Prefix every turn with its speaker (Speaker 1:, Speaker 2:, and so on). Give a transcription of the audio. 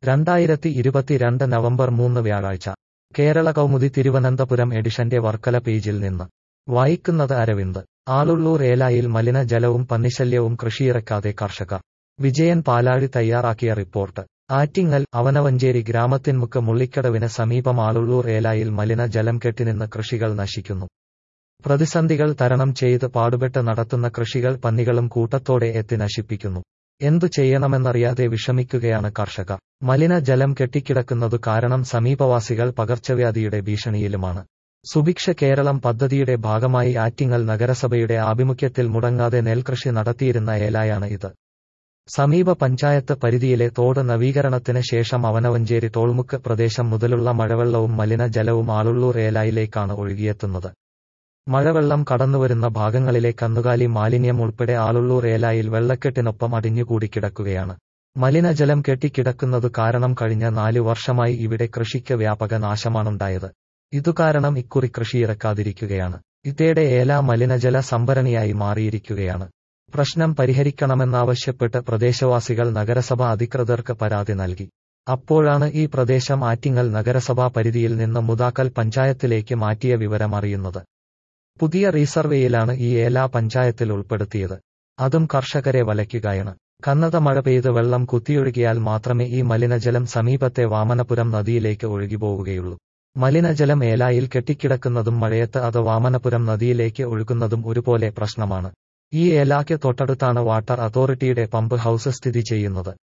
Speaker 1: രണ്ടായിരത്തി ഇരുപത്തിരണ്ട് നവംബർ മൂന്ന് വ്യാഴാഴ്ച കേരള കൗമുദി തിരുവനന്തപുരം എഡിഷന്റെ വർക്കല പേജിൽ നിന്ന് വായിക്കുന്നത് അരവിന്ദ് ആളുള്ളൂർ ഏലായിൽ മലിനജലവും പന്നിശല്യവും കൃഷിയിറക്കാതെ കർഷകർ വിജയൻ പാലാഴി തയ്യാറാക്കിയ റിപ്പോർട്ട് ആറ്റിങ്ങൽ അവനവഞ്ചേരി ഗ്രാമത്തിൻമുക്ക് മുള്ളിക്കടവിന് സമീപം ആളുള്ളൂർ ഏലായിൽ മലിനജലം കെട്ടിനിന്ന് കൃഷികൾ നശിക്കുന്നു പ്രതിസന്ധികൾ തരണം ചെയ്ത് പാടുപെട്ട് നടത്തുന്ന കൃഷികൾ പന്നികളും കൂട്ടത്തോടെ എത്തി നശിപ്പിക്കുന്നു എന്തു ചെയ്യണമെന്നറിയാതെ വിഷമിക്കുകയാണ് കർഷകർ മലിനജലം കെട്ടിക്കിടക്കുന്നതു കാരണം സമീപവാസികൾ പകർച്ചവ്യാധിയുടെ ഭീഷണിയിലുമാണ് സുഭിക്ഷ കേരളം പദ്ധതിയുടെ ഭാഗമായി ആറ്റിങ്ങൽ നഗരസഭയുടെ ആഭിമുഖ്യത്തിൽ മുടങ്ങാതെ നെൽകൃഷി നടത്തിയിരുന്ന ഏലായാണ് ഇത് സമീപ പഞ്ചായത്ത് പരിധിയിലെ തോട് നവീകരണത്തിന് ശേഷം അവനവഞ്ചേരി തോൾമുക്ക് പ്രദേശം മുതലുള്ള മഴവെള്ളവും മലിനജലവും ആളുള്ളൂർ ഏലായിലേക്കാണ് ഒഴുകിയെത്തുന്നത് മഴവെള്ളം കടന്നുവരുന്ന ഭാഗങ്ങളിലെ കന്നുകാലി മാലിന്യം ഉൾപ്പെടെ ആളുള്ളൂർ ഏലായിൽ വെള്ളക്കെട്ടിനൊപ്പം അടിഞ്ഞുകൂടി കിടക്കുകയാണ് മലിനജലം കെട്ടിക്കിടക്കുന്നതു കാരണം കഴിഞ്ഞ നാലു വർഷമായി ഇവിടെ കൃഷിക്ക് വ്യാപക നാശമാണുണ്ടായത് ഇതുകാരണം ഇക്കുറി കൃഷിയിറക്കാതിരിക്കുകയാണ് ഇതേടെ ഏല മലിനജല സംഭരണിയായി മാറിയിരിക്കുകയാണ് പ്രശ്നം പരിഹരിക്കണമെന്നാവശ്യപ്പെട്ട് പ്രദേശവാസികൾ നഗരസഭ അധികൃതർക്ക് പരാതി നൽകി അപ്പോഴാണ് ഈ പ്രദേശം ആറ്റിങ്ങൽ നഗരസഭാ പരിധിയിൽ നിന്ന് മുതാക്കൽ പഞ്ചായത്തിലേക്ക് മാറ്റിയ വിവരം അറിയുന്നത് പുതിയ റീസർവേയിലാണ് ഈ ഏല പഞ്ചായത്തിൽ ഉൾപ്പെടുത്തിയത് അതും കർഷകരെ വലയ്ക്കുകയാണ് കന്നത മഴ പെയ്ത് വെള്ളം കുത്തിയൊഴുകിയാൽ മാത്രമേ ഈ മലിനജലം സമീപത്തെ വാമനപുരം നദിയിലേക്ക് ഒഴുകിപ്പോവുകയുള്ളൂ മലിനജലം ഏലായിൽ കെട്ടിക്കിടക്കുന്നതും മഴയത്ത് അത് വാമനപുരം നദിയിലേക്ക് ഒഴുകുന്നതും ഒരുപോലെ പ്രശ്നമാണ് ഈ ഏലാക്ക് തൊട്ടടുത്താണ് വാട്ടർ അതോറിറ്റിയുടെ പമ്പ് ഹൌസ് സ്ഥിതി ചെയ്യുന്നത്